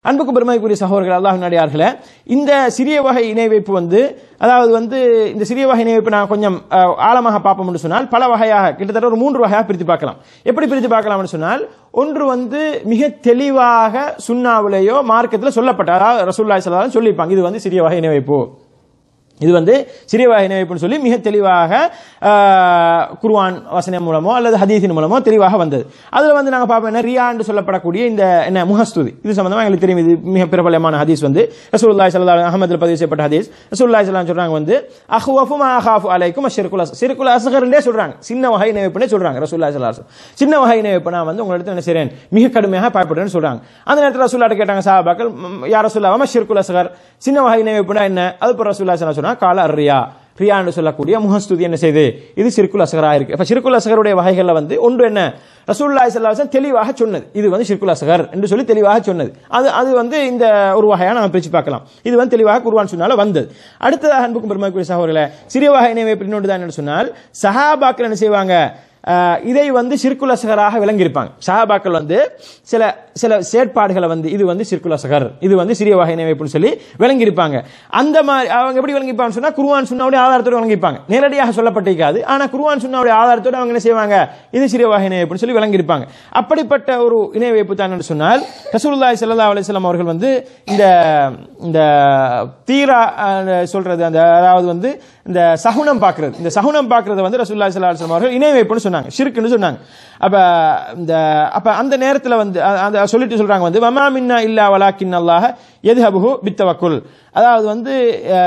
அன்புக்கு பெருமைக்குரிய சகோதரர்கள் அல்லாஹ் நடிகார்களே இந்த சிறிய வகை இணை வைப்பு வந்து அதாவது வந்து இந்த சிறிய வகை இணை வைப்பு நான் கொஞ்சம் அஹ், ஆழமாக பார்ப்போம்னு சொன்னால் பல வகையாக கிட்டத்தட்ட ஒரு மூன்று வகையாக பிரித்து பார்க்கலாம் எப்படி பிரித்து பார்க்கலாம்னு சொன்னால் ஒன்று வந்து மிக தெளிவாக சுண்ணாவிலேயோ மார்க்கத்தில் சொல்லப்பட்ட அதாவது ரசூல்லாய் சல்லாலும் சொல்லியிருப்பாங்க இது வந்து சிறிய வகை இணை வைப்பு இது வந்து சிறிய வகை இணைவைப்புன்னு சொல்லி மிக தெளிவாக ஆஹ், குர்ஆன் வசனம் மூலமோ அல்லது ஹதீஸின் மூலமோ தெளிவாக வந்தது அதில் வந்து நாங்கள் பார்ப்போம் என்ன ரியா என்று சொல்லப்படக்கூடிய இந்த என்ன முகஸ்துதி இது சம்பந்தமா எங்களுக்கு தெரியும் இது மிக பிரபலமான ஹதீஸ் வந்து ரசூலுல்லாஹி ஸல்லல்லாஹு அலைஹி அஹமதில் பதிவு செய்யப்பட்ட ஹதீஸ் ரசூலுல்லாஹி ஸல்லல்லாஹு சொல்றாங்க வந்து அஹ்வஃபு மா அஹாஃபு அலைக்கும் அஷ்ஷிர்குல் அஸ் சிறுக்குல் அஸ்கர்ன்றே சொல்றாங்க சின்ன வகை இணைவைப்புனே சொல்றாங்க ரசூலுல்லாஹி ஸல்லல்லாஹு அலைஹி வஸல்லம். சின்ன வகை இணைவைப்பு நான் வந்து உங்களிடத்தில் என்ன செய்றேன் மிக கடுமையாக பயப்படுறேன்னு சொல்றாங்க அந்த நேரத்தில் ரசூல்லாட்ட கேட்டாங்க சஹாபாக்கள் ம், யா ரசூலுல்லாஹ் வமா ஷிர்குல் அஸ்கர் சின்ன வகை இணைவைப்புனா என்ன அது இப்போ ரசூலுல்லாஹி ஸல்லல்லாஹு சொன்னா கால ரியா ரியா என்று சொல்லக்கூடிய முகஸ்துதி என்ன செய்யுது இது சிறுக்குல் அசகரா இருக்கு அப்ப சிறுக்குல் அசகருடைய வகைகள்ல வந்து ஒன்று என்ன ரசூலுல்லாஹி ஸல்லல்லாஹு அலைஹி வஸல்லம் தெளிவாக சொன்னது இது வந்து சிறுக்குல் அசகர் என்று சொல்லி தெளிவாக சொன்னது அது அது வந்து இந்த ஒரு வகையா நம்ம பிரிச்சு பார்க்கலாம் இது வந்து தெளிவாக குர்ஆன் சொன்னால வந்தது அடுத்ததாக அன்புக்கும் பெருமைக்குரிய சகோதரர்களே சிறிய வகை இணைவை இன்னொன்று தான் என்ன சொன்னால் சஹாபாக்கள் என்ன செய்வாங்க ஆஹ் இதை வந்து சிற்குல் அசகராக விளங்கியிருப்பாங்க சஹாபாக்கள் வந்து சில சில செயற்பாடுகளை வந்து இது வந்து சிற்குல் அசகர் இது வந்து சிறிய வகை இணைவைப்புன்னு சொல்லி விளங்கியிருப்பாங்க அந்த மாதிரி அவங்க எப்படி விளங்கிப்பான்னு சொன்னா குருவான் சுண்ணாவுடைய ஆதாரத்தோடு விளங்கிப்பாங்க நேரடியாக சொல்லப்பட்டிருக்காது ஆனா குருவான் சுண்ணாவுடைய ஆதாரத்தோடு அவங்க என்ன செய்வாங்க இது சிறிய வகை இணைவைப்புன்னு சொல்லி விளங்கியிருப்பாங்க அப்படிப்பட்ட ஒரு இணைவைப்பு தான் என்று சொன்னால் ரசூலுல்லாஹி ஸல்லல்லாஹு அலைஹி வஸல்லம் அவர்கள் வந்து இந்த இந்த தீரா அஹ், சொல்றது அந்த அதாவது வந்து இந்த சகுனம் பார்க்கிறது இந்த சகுனம் பார்க்கிறது வந்து ரசூலுல்லாஹி ஸல்லல்லாஹு அலைஹி வஸல்லம் அவர்கள் இணை வைப்புன்னு சொன்னாங்க ஷிர்க்குன்னு சொன்னாங்க அப்ப இந்த அப்ப அந்த நேரத்துல வந்து அ- அந்த சொல்லிட்டு சொல்றாங்க வந்து வமா மின்னா இல்லா வலாக்கின் அல்லாஹ் எதுஹபுஹு பித்தவக்குல் அதாவது வந்து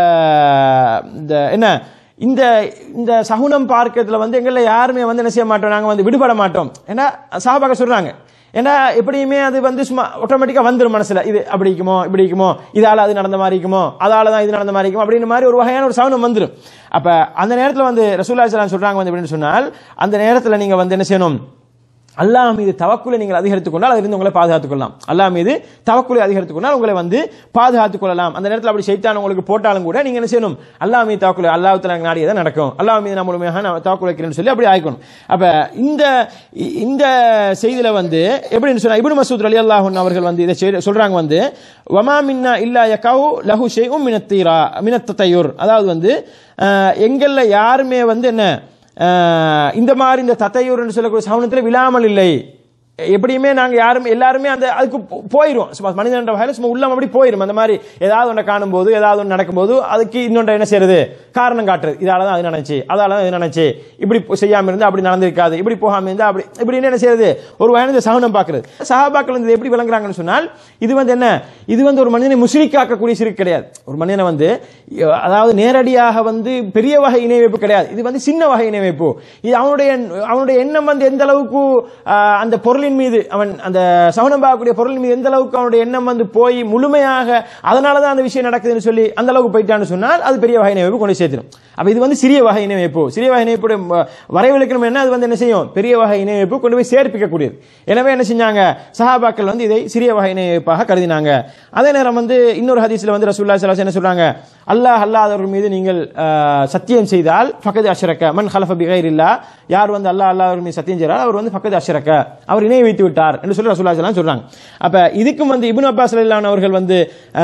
அஹ், இந்த என்ன இந்த இந்த சகுனம் பார்க்கறதுல வந்து எங்களை யாருமே வந்து என்ன செய்ய மாட்டோம் நாங்க வந்து விடுபட மாட்டோம் ஏன்னா சாபாக சொல்றாங்க ஏன்னா எப்படியுமே அது வந்து சும்மா ஆட்டோமேட்டிக்கா வந்துரும் மனசுல இது அப்படி இருக்குமோ இப்படி இருக்குமோ இதால அது நடந்த மாதிரி இருக்குமோ அதால தான் இது நடந்த மாதிரி இருக்குமோ அப்படின்னு மாதிரி ஒரு வகையான ஒரு சவுனம் வந்துரும் அப்ப அந்த நேரத்துல வந்து ரசூல்லா ஸல்லல்லாஹு சொல்றாங்க வந்து அப்படின்னு சொன்னால் அந்த நேரத்துல நீங்க வந்து என்ன செய்யணும் அல்லாஹ் மீது தவக்குலை நீங்கள் அதிகரித்துக் கொண்டால் அதிலிருந்து உங்களை பாதுகாத்துக் கொள்ளலாம் அல்லாஹ் மீது தவக்குலை அதிகரித்துக் கொண்டால் உங்களை வந்து பாதுகாத்துக் கொள்ளலாம் அந்த நேரத்தில் அப்படி சைத்தான் உங்களுக்கு போட்டாலும் கூட நீங்க என்ன செய்யணும் அல்லாஹ் மீது தவக்குலை அல்லாஹ் எனக்கு நாடியதை நடக்கும் அல்லாஹ் மீது நான் முழுமையாக நான் தவக்குலை வைக்கிறேன்னு சொல்லி அப்படி ஆயிக்கணும் அப்ப இந்த இந்த செய்தியில வந்து எப்படின்னு சொன்னா இப்னு மசூத் அலி அல்லாஹ் அவர்கள் வந்து இதை செய்ற- சொல்றாங்க வந்து வமா மின்னா இல்லா யகவு லஹு ஷைஉம் மினத்தீரா மினத்தத்தையுர் அதாவது வந்து அஹ், எங்கள்ல யாருமே வந்து என்ன ஆஹ் இந்த மாதிரி இந்த தத்தையூர்னு சொல்லக்கூடிய சவுனத்தில் விழாமல் இல்லை எப்படியுமே நாங்க யாரும் எல்லாருமே அந்த அதுக்கு போ- போயிரும் சும்மா மனிதன்ற வகையில் சும்மா உள்ளம் அப்படி போயிரும் அந்த மாதிரி ஏதாவது ஒன்றை காணும்போது ஏதாவது ஒன்று நடக்கும்போது அதுக்கு இன்னொன்றை என்ன செய்யறது காரணம் காட்டுறது இதால தான் அது நடந்துச்சு அதால தான் இது நடந்துச்சு இப்படி போ- செய்யாம இருந்தா அப்படி நடந்திருக்காது இப்படி போகாம இருந்தா அப்படி இப்படின்னு என்ன செய்யறது ஒரு வகையான இந்த சகனம் பார்க்கிறது சஹாபாக்கள் வந்து இதை எப்படி விளங்குறாங்கன்னு சொன்னால் இது வந்து என்ன இது வந்து ஒரு மனிதனை முஸ்லிக்காக்கக்கூடிய சிறுக்கு கிடையாது ஒரு மனிதனை வந்து அதாவது நேரடியாக வந்து பெரிய வகை இணை வைப்பு கிடையாது இது வந்து சின்ன வகை இணை வைப்பு இது அவனுடைய அவனுடைய எண்ணம் வந்து எந்த அளவுக்கு ஆஹ், அந்த பொருளின் மீது அவன் அந்த சவனம் பார்க்கக்கூடிய பொருளின் மீது எந்த அளவுக்கு அவனுடைய எண்ணம் வந்து போய் முழுமையாக அதனால தான் அந்த விஷயம் நடக்குதுன்னு சொல்லி அந்த அளவுக்கு போயிட்டான்னு சொன்னால் அது பெரிய வகை இணை வைப்பு கொண்டு சேர்த்திடும் அப்ப இது வந்து சிறிய வகை இணை வைப்பு சிறிய வகை இணை வைப்புடைய ம- வரைவிலக்கணம் என்ன அது வந்து என்ன செய்யும் பெரிய வகை இணை வைப்பு கொண்டு போய் சேர்ப்பிக்கக்கூடியது எனவே என்ன செஞ்சாங்க சஹாபாக்கள் வந்து இதை சிறிய வகை இணை வைப்பாக கருதினாங்க அதே நேரம் வந்து இன்னொரு ஹதீஸ்ல வந்து ரசூல்லா ஸல்லல்லாஹு அலைஹி வஸல்லம் என்ன சொல்றாங்க அல்லாஹ் அல்லாதவர்கள் மீது நீங்கள் ஆஹ், சத்தியம் செய்தால் ஃபக்கத் அஷ்ரக்க மன் ஹலஃப பிகைரில்லா யார் வந்து அல்லாஹ் அல்லாஹ் மீது சத்தியம் செய்கிறார் அவர் வந்து ஃபக்கத் அஷ்ரக்க அவர் இணை வைத்து விட்டார் என்று சொல்லி ரசூல்லா ஸல்லல்லாஹு அலைஹி வஸல்லம் சொல்றாங்க அப்ப இதுக்கும் வந்து இப்னு அப்பாஸ் ரலியல்லாஹு அவர்கள் வந்து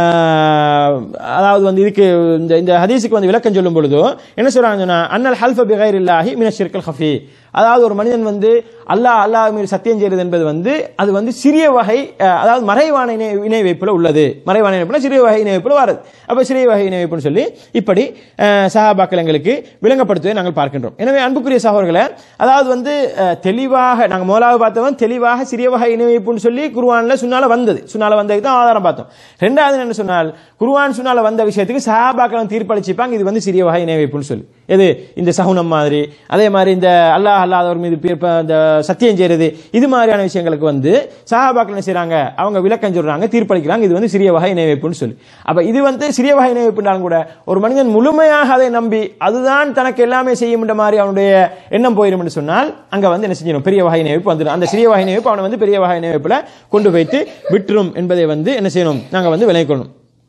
ஆஹ், அதாவது வந்து இதுக்கு இந்த இந்த ஹதீஸுக்கு வந்து விளக்கம் சொல்லும் பொழுது என்ன சொல்றாங்க சொன்னா அன்னல் ஹல்ஃப பிகைரில்லாஹி மின ஷிர்கல் ஹஃபி அதாவது ஒரு மனிதன் வந்து அல்லாஹ் அல்லாஹ் மீது சத்தியம் செய்கிறது என்பது வந்து அது வந்து சிறிய வகை அஹ், அதாவது மறைவான இணை இணை வைப்புல உள்ளது மறைவான இணை வைப்புல சிறிய வகை இணை வைப்புல வருது அப்ப சிறிய வகை இணை வைப்புன்னு சொல்லி இப்படி அஹ், சஹாபாக்கள் எங்களுக்கு விளங்கப்படுத்துவதை நாங்கள் பார்க்கின்றோம் எனவே அன்புக்குரிய சகோதரர்களே அதாவது வந்து அஹ், தெளிவாக நாங்கள் முதலாவது பார்த்தவன் தெளிவாக சிறிய வகை இணை வைப்புன்னு சொல்லி குருவான்ல சுன்னால வந்தது சுன்னால வந்ததுக்கு தான் ஆதாரம் பார்த்தோம் ரெண்டாவது என்ன சொன்னால் குருவான் சுன்னால வந்த விஷயத்துக்கு சஹாபாக்கள் தீர்ப்பளிச்சுப்பாங்க இது வந்து சிறிய வகை இணை வைப்புன்னு சொல்லி எது இந்த சகுனம் மாதிரி அதே மாதிரி இந்த அல்லாஹ் அல்லாதவர் மீது பி- ப- இந்த சத்தியம் செய்யறது இது மாதிரியான விஷயங்களுக்கு வந்து சஹாபாக்கள் என்ன செய்றாங்க அவங்க விளக்கம் சொல்றாங்க தீர்ப்பளிக்கிறாங்க இது வந்து சிறிய வகை இணைவைப்புன்னு சொல்லி அப்ப இது வந்து சிறிய வகை இணைவைப்புனாலும் கூட ஒரு மனிதன் முழுமையாக அதை நம்பி அதுதான் தனக்கு எல்லாமே செய்யும் மாதிரி அவனுடைய எண்ணம் போயிடும் என்று சொன்னால் அங்க வந்து என்ன செஞ்சிடும் பெரிய வகை இணைவைப்பு வந்துடும் அந்த சிறிய வகை இணைவைப்பு அவனை வந்து பெரிய வகை இணைவைப்புல கொண்டு வைத்து விட்டுரும் என்பதை வந்து என்ன செய்யணும் நாங்க வந்து விளைவிக்கணும்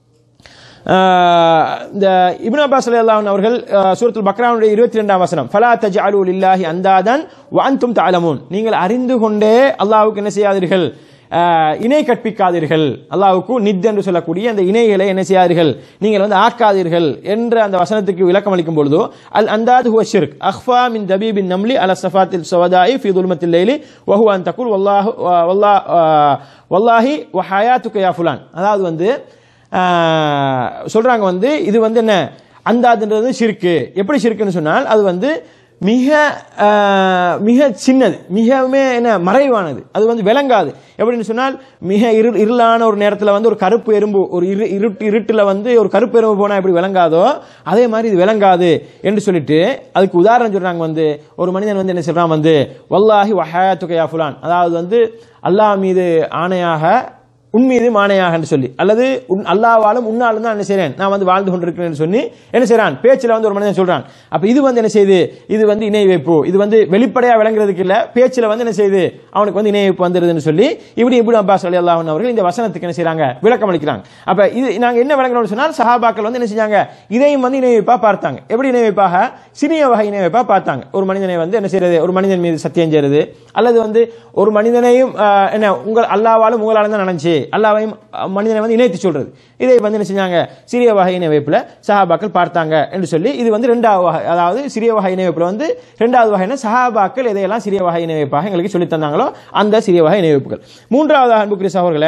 ஆஹ் இந்த இப்னு அப்பாஸ் ரலியல்லாஹு அவர்கள் ஆஹ் சூரத்துல் பக்ரானுடைய இருபத்தி ரெண்டாம் வசனம் ஃபலா தஜ்அலு லில்லாஹி அந்தாதன் வ அன்தும் தஅலமூன் நீங்கள் அறிந்து கொண்டே அல்லாஹ்வுக்கு என்ன செய்யாதீர்கள் ஆஹ், இணை கற்பிக்காதீர்கள் அல்லாஹ்வுக்கு நித் என்று சொல்லக்கூடிய அந்த இணைகளை என்ன செய்யாதீர்கள் நீங்கள் வந்து ஆக்காதீர்கள் என்ற அந்த வசனத்துக்கு விளக்கம் அளிக்கும் பொழுதோ அல் அந்தாது ஹுவ ஷிர்க் அஹ்ஃபா மின் தபீபின் நம்லி அல சஃபாத்தில் சவதாயி ஃபி துல்மத்தில் லைலி வஹு அன் தகுல் வல்லாஹு வல்லா வல்லாஹி வ ஹயாத்துக்க யா ஃபுலான் அதாவது வந்து ஆஹ், சொல்றாங்க வந்து இது வந்து என்ன அந்தாதுன்றது ஷிர்க்கு எப்படி ஷிர்க்குன்னு சொன்னால் அது வந்து மிக ஆஹ், மிக சின்னது மிகவுமே என்ன மறைவானது அது வந்து விளங்காது எப்படின்னு சொன்னால் மிக இரு இருளான ஒரு நேரத்தில் வந்து ஒரு கருப்பு எறும்பு ஒரு இரு இருட்டு இருட்டில் வந்து ஒரு கருப்பு எறும்பு போனால் எப்படி விளங்காதோ அதே மாதிரி இது விளங்காது என்று சொல்லிட்டு அதுக்கு உதாரணம் சொல்றாங்க வந்து ஒரு மனிதன் வந்து என்ன சொல்றான் வந்து வல்லாஹி வஹாத்துகையா ஃபுலான் அதாவது வந்து அல்லாஹ் மீது ஆணையாக உன் மீது மானையாக என்று சொல்லி அல்லது உன் அல்லாவாலும் உன்னாலும் தான் என்ன செய்றேன் நான் வந்து வாழ்ந்து கொண்டிருக்கிறேன் சொல்லி என்ன செய்றான் பேச்சில் வந்து ஒரு மனிதன் சொல்றான் அப்ப இது வந்து என்ன செய்யுது இது வந்து இணை வைப்பு இது வந்து வெளிப்படையா விளங்குறதுக்கு இல்ல பேச்சில் வந்து என்ன செய்யுது அவனுக்கு வந்து இணை வைப்பு வந்துருதுன்னு சொல்லி இப்படி இப்படி அப்பாஸ் அலி அல்லாஹ் அவர்கள் இந்த வசனத்துக்கு என்ன செய்றாங்க விளக்கம் அளிக்கிறாங்க அப்ப இது நாங்க என்ன விளங்குறோம்னு சொன்னால் சஹாபாக்கள் வந்து என்ன செஞ்சாங்க இதையும் வந்து இணை வைப்பா பார்த்தாங்க எப்படி இணை வைப்பாக சிறிய வகை இணை வைப்பா பார்த்தாங்க ஒரு மனிதனை வந்து என்ன செய்யறது ஒரு மனிதன் மீது சத்தியம் செய்யறது அல்லது வந்து ஒரு மனிதனையும் ஆஹ், என்ன உங்கள் அல்லாவாலும் உங்களாலும் தான் நினைச்சு அல்லாவையும் அஹ், மனிதனை வந்து இணைத்து சொல்றது இதை வந்து என்ன செஞ்சாங்க சிறிய வகை இணை வைப்புல சஹாபாக்கள் பார்த்தாங்க என்று சொல்லி இது வந்து ரெண்டாவது வகை அதாவது சிறிய வகை இணை வைப்புல வந்து ரெண்டாவது வகைனா சஹாபாக்கள் எதையெல்லாம் சிறிய வகை இணை வைப்பாக எங்களுக்கு சொல்லி தந்தாங்களோ அந்த சிறிய வகை இணை வைப்புகள் மூன்றாவது அன்புக்குரிய சகோதரர்களே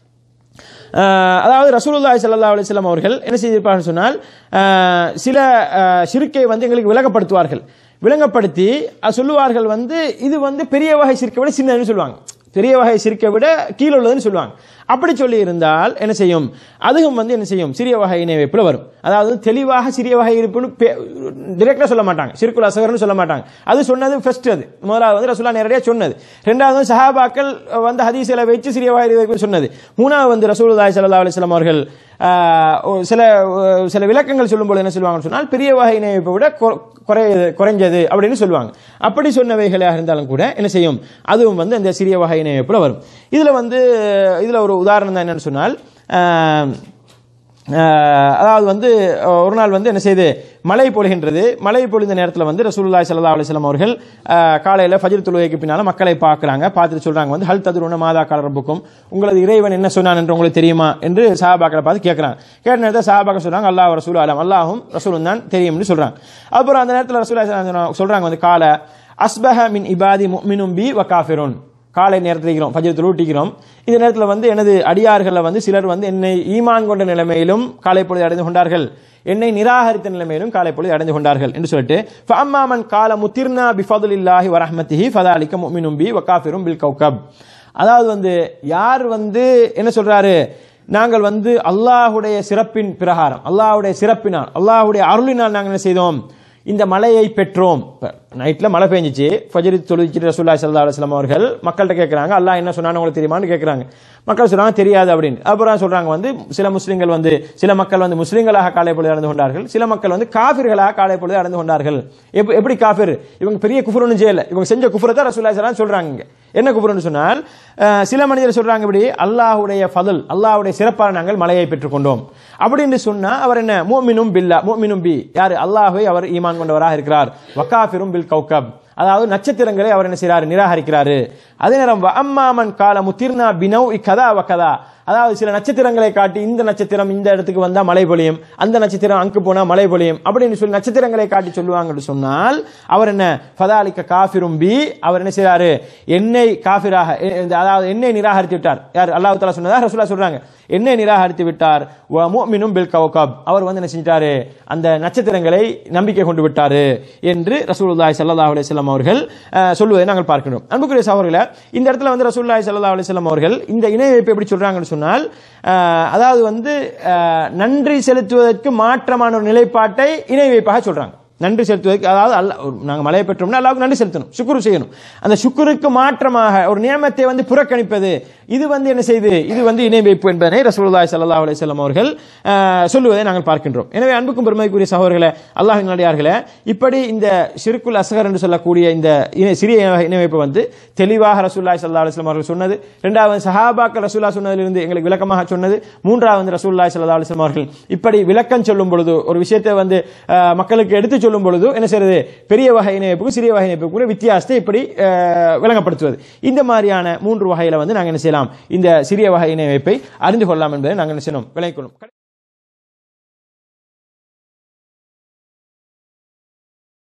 ஆஹ் அதாவது ரசூலுல்லாஹி ஸல்லல்லாஹு அலைஹி வஸல்லம் அவர்கள் என்ன செய்திருப்பார்கள் சொன்னால் ஆஹ் சில ஆஹ் ஷிர்க்கை வந்து எங்களுக்கு விளங்கப்படுத்துவார்கள் விளங்கப்படுத்தி அது சொல்லுவார்கள் வந்து இது வந்து பெரிய வகை சிறுக்கை விட சின்னதுன்னு சொல்லுவாங்க பெரிய வகை சிறுக்கை விட கீழே உள்ளதுன்னு சொல்லுவாங்க அப்படி சொல்லி இருந்தால் என்ன செய்யும் அதுவும் வந்து என்ன செய்யும் சிறிய வகை இணை வைப்புல வரும் அதாவது தெளிவாக சிறிய வகை இருப்புன்னு டிரெக்டா சொல்ல மாட்டாங்க சிறுக்குல் அசகர்னு சொல்ல மாட்டாங்க அது சொன்னது ஃபர்ஸ்ட் அது முதலாவது வந்து ரசூலா நேரடியாக சொன்னது ரெண்டாவது வந்து சஹாபாக்கள் வந்து ஹதீஸில் வச்சு சிறிய வகை இணை வைப்புன்னு சொன்னது மூணாவது வந்து ரசூலுல்லாஹி ஸல்லல்லாஹு அலைஹி வஸல்லம் அவர்கள் ஆஹ், ஒரு சில ஒரு சில விளக்கங்கள் சொல்லும்போது என்ன சொல்லுவாங்கன்னு சொன்னால் பெரிய வகை இணை வைப்பை விட கொ- குறையது குறைஞ்சது அப்படின்னு சொல்லுவாங்க அப்படி சொன்னவைகளாக இருந்தாலும் கூட என்ன செய்யும் அதுவும் வந்து அந்த சிறிய வகை இணை வைப்புல வரும் இதுல வந்து இதுல ஒரு உதாரணம் தான் என்னன்னு சொன்னால் ஆஹ், ஆஹ், அதாவது வந்து அஹ், ஒரு நாள் வந்து என்ன செய்யுது மழை பொழிகின்றது மழை பொழிந்த நேரத்தில் வந்து ரசூலுல்லாஹி ஸல்லல்லாஹு அலைஹி வஸல்லம் அவர்கள் ஆஹ், காலையில ஃபஜ்ர் தொழுகைக்கு பின்னால மக்களை பார்க்கறாங்க பார்த்துட்டு சொல்றாங்க வந்து ஹல் ததுருன மாதா கால ரப்புக்கும் உங்களது இறைவன் என்ன சொன்னான் என்று உங்களுக்கு தெரியுமா என்று சஹாபாக்களை பார்த்து கேட்கறாங்க கேட்ட நேரத்தில் சஹாபாக்கள் சொல்றாங்க அல்லாஹ் ரசூல் அலாம் அல்லாஹும் ரசூலும் தான் தெரியும்னு சொல்றாங்க அப்புறம் அந்த நேரத்தில் ரசூலுல்லாஹி சொல்றாங்க வந்து கால அஸ்பஹ மின் இபாதி முஃமினும் பி வ காஃபிருன் காலை நேரத்தில் இருக்கிறோம் பஜ்ரத்தில் ஊட்டிக்கிறோம் இந்த நேரத்தில் வந்து எனது அடியார்களில் வந்து சிலர் வந்து என்னை ஈமான் கொண்ட நிலைமையிலும் காலை பொழுது அடைந்து கொண்டார்கள் என்னை நிராகரித்த நிலைமையிலும் காலை பொழுது அடைந்து கொண்டார்கள் என்று சொல்லிட்டு ஃபஅம்மாமன் கால முத்திர்னா பிஃபதுலில்லாஹி வரஹ்மத்திஹி ஃபதாலிக முஃமினும் பி வகாஃபிரும் பில் கௌகப் அதாவது வந்து யார் வந்து என்ன சொல்றாரு நாங்கள் வந்து அல்லாஹ்வுடைய சிறப்பின் பிரகாரம் அல்லாஹ்வுடைய சிறப்பினால் அல்லாஹ்வுடைய அருளினால் நாங்கள் என்ன செய்தோம் இந்த மலையை பெற்றோம் நைட்ல மழை பெஞ்சிச்சு ஃபஜ்ரி தொழுவிச்சிட்டு ரசூல்லாய் சல்லா அலுவலாம் அவர்கள் மக்கள்கிட்ட கேட்குறாங்க அல்லாஹ் என்ன சொன்னான்னு உங்களுக்கு தெரியுமான்னு கேட்குறாங்க மக்கள் சொல்றாங்க தெரியாது அப்படின்னு அப்புறம் சொல்றாங்க வந்து சில முஸ்லிம்கள் வந்து சில மக்கள் வந்து முஸ்லிம்களாக காலை பொழுது அடைந்து கொண்டார்கள் சில மக்கள் வந்து காஃபிர்களாக காலை பொழுது அடைந்து கொண்டார்கள் எப்ப- எப்படி காஃபிர் இவங்க பெரிய குஃபர் ஒன்றும் செய்யல இவங்க செஞ்ச குஃபரை தான் ரசூல்லாய் சலாம் சொல்றாங்க இங்க. என்ன குஃபர்னு சொன்னால் அஹ், சில மனிதர் சொல்றாங்க இப்படி அல்லாஹ்வுடைய ஃபதல் அல்லாஹ்வுடைய சிறப்பான நாங்கள் மலையை பெற்றுக்கொண்டோம் அப்படின்னு சொன்னா அவர் என்ன மோமினும் பில்லா மோமினும் பி யார் அல்லாஹ்வை அவர் ஈமான் கொண்டவராக இருக்கிறார் வக்காஃபிரும் பில் கௌகப் அதாவது நட்சத்திரங்களை அவர் என்ன செய்றாரு நிராகரிக்கிறாரு அதே நேரம் வ அம்மாமன் கால முத்திர்னா பினவ் கதா வகதா அதாவது சில நட்சத்திரங்களை காட்டி இந்த நட்சத்திரம் இந்த இடத்துக்கு வந்தா மழை பொழியும் அந்த நட்சத்திரம் அங்கு போனா மழை பொழியும் அப்படின்னு சொல்லி நட்சத்திரங்களை காட்டி சொல்லுவாங்கன்னு சொன்னால் அவர் என்ன ஃபதாலிக்க காஃபிரும் பி அவர் என்ன செய்றாரு என்னை காஃபிராக எ- இந்த- அதாவது என்னை நிராகரித்து விட்டார் யார் அல்லாஹ் தஆலா சொன்னதா ரசூலா சொல்றாங்க என்னை நிராகரித்து விட்டார் வ முஃமினும் பில் கௌகப் அவர் வந்து என்ன செஞ்சிட்டாரு அந்த நட்சத்திரங்களை நம்பிக்கை கொண்டு விட்டாரு என்று ரசூலுல்லாஹி ஸல்லல்லாஹு அலைஹி வஸல்லம் அவர்கள் அஹ், சொல்வதை நாங்கள் பார்க்கிறோம் அன்புக்குரிய சகோதரர்களே இந்த இடத்துல வந்து ரசூலுல்லாஹி ஸல்லல்லாஹு அலைஹி வஸல்லம் அவர்கள் இந்த இணை வைப்பு எப்படி சொல்றாங்கன்னு சொன்னால் அஹ், அதாவது வந்து அஹ், நன்றி செலுத்துவதற்கு மாற்றமான ஒரு நிலைப்பாட்டை இணை வைப்பாக சொல்றாங்க நன்றி செலுத்துவதற்கு அதாவது அல்ல நாங்கள் மலையை பெற்றோம்னா அல்லாவுக்கு நன்றி செலுத்தணும் சுக்குரு செய்யணும் அந்த சுக்குருக்கு மாற்றமாக ஒரு நியமத்தை வந்து புறக்கணிப்பது இது வந்து என்ன செய்து இது வந்து இணை வைப்பு என்பதனை ரசூலுல்லாஹி ஸல்லல்லாஹு அலைஹி வஸல்லம் அவர்கள் அஹ், சொல்லுவதை நாங்கள் பார்க்கின்றோம் எனவே அன்புக்கும் பெருமைக்குரிய சகோதரர்களே அல்லாஹ்வின் நடிகார்களே இப்படி இந்த ஷிருக்குல் அஸ்கர் என்று சொல்லக்கூடிய இந்த இணை சிறிய இணை- இணை வைப்பு வந்து தெளிவாக ரசூலுல்லாஹி ஸல்லல்லாஹு அலைஹி வஸல்லம் அவர்கள் சொன்னது இரண்டாவது சஹாபாக்கள் ரசூல்லா சொன்னதிலிருந்து எங்களுக்கு விளக்கமாக சொன்னது மூன்றாவது வந்து ரசூலுல்லாஹி ஸல்லல்லாஹு அலைஹி வஸல்லம் அவர்கள் இப்படி விளக்கம் சொல்லும் பொழுது ஒரு விஷயத்தை வந்து அஹ், மக்களுக்கு எடுத்து சொல்லும் பொழுது என்ன செய்யறது பெரிய வகை இணைப்புக்கும் சிறிய வகை இணைப்புக்கும் வித்தியாசத்தை இப்படி அஹ், விளங்கப்படுத்துவது இந்த மாதிரியான மூன்று வகையில வந்து நாங்கள் என்ன செய்யலாம் இந்த சிறிய வகை இணைப்பை அறிந்து கொள்ளலாம் என்பதை நாங்கள் என்ன செய்யணும் விளங்கிக் கொள்ளும்